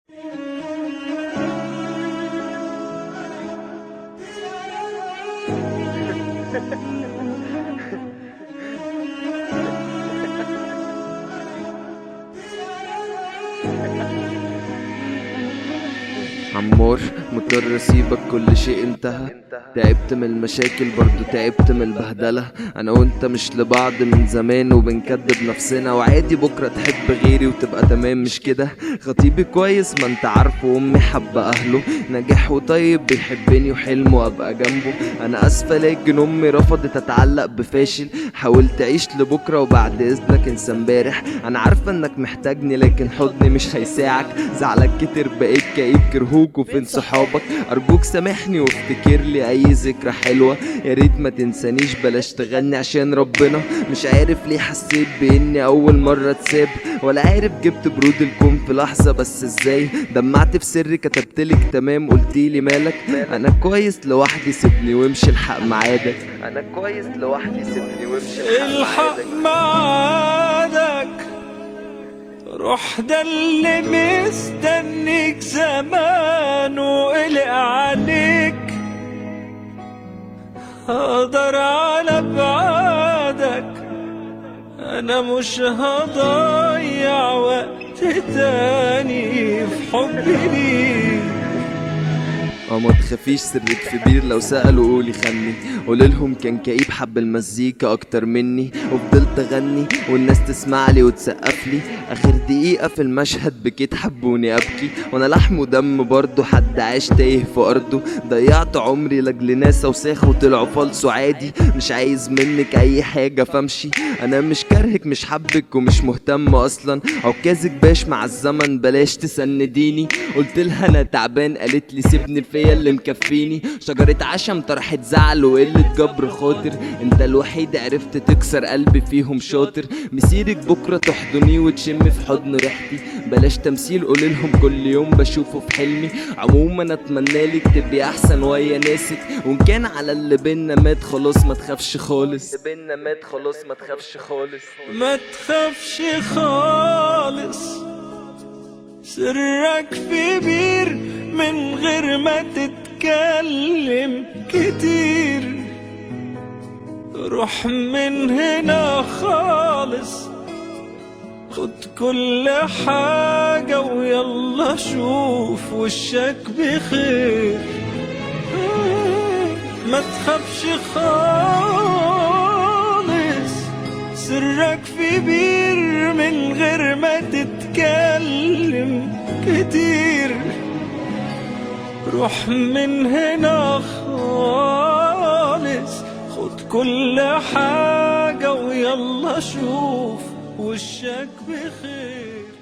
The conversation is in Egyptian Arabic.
عمار مضطر اسيبك كل شيء انتهى تعبت من المشاكل برضو تعبت من البهدلة انا وانت مش لبعض من زمان وبنكدب نفسنا وعادي بكرة تحب غيري وتبقى تمام مش كده خطيبي كويس ما انت عارفه وامي حابة اهله نجاح وطيب بيحبني وحلمه ابقى جنبه انا اسفة لكن امي رفضت اتعلق بفاشل حاولت اعيش لبكرة وبعد اذنك انسى امبارح انا عارفة انك محتاجني لكن حضني مش هيساعك زعلك كتر بقيت كئيب كرهوك وفين صحابك ارجوك سامحني وافتكر لي اي ذكرى حلوة يا ريت ما تنسانيش بلاش تغني عشان ربنا مش عارف ليه حسيت باني اول مرة اتساب ولا عارف جبت برود الكون في لحظة بس ازاي دمعت في سري كتبتلك تمام قلتيلي مالك انا كويس لوحدي سيبني وامشي الحق معادك انا كويس لوحدي سيبني وامشي الحق معادك روح ده اللي مستنيك زمان وقلق عليك هقدر على بعادك انا مش هضيع وقت تاني في حبي ليك اه ما تخافيش سرك في بير لو سألوا قولي خني قولي لهم كان كئيب حب المزيكا اكتر مني وفضلت اغني والناس تسمع لي وتسقف لي اخر دقيقة في المشهد بكيت حبوني ابكي وانا لحم ودم برضه حد عاش تايه في ارضه ضيعت عمري لاجل ناس اوساخ وطلعوا فالصو عادي مش عايز منك اي حاجة فامشي انا مش كارهك مش حبك ومش مهتم اصلا عكازك باش مع الزمن بلاش تسنديني قلت لها انا تعبان قالت لي سيبني فيا اللي مكفيني شجرة عشم طرحت زعل وقلة جبر خاطر انت الوحيد عرفت تكسر قلبي فيهم شاطر مسيرك بكرة تحضني وتشم في حضن ريحتي بلاش تمثيل قوليلهم كل يوم بشوفه في حلمي عموما اتمنى لك تبقي احسن ويا ناسك وان كان على اللي بينا مات خلاص ما تخافش خالص اللي بينا مات خلاص ما تخافش خالص ما تخافش خالص سرك في بير من غير ما تتكلم كتير روح من هنا خالص خد كل حاجة ويلا شوف وشك بخير ما تخافش خالص سرك في بير من غير ما تتكلم كتير روح من هنا خالص خد كل حاجة ويلا شوف وشك بخير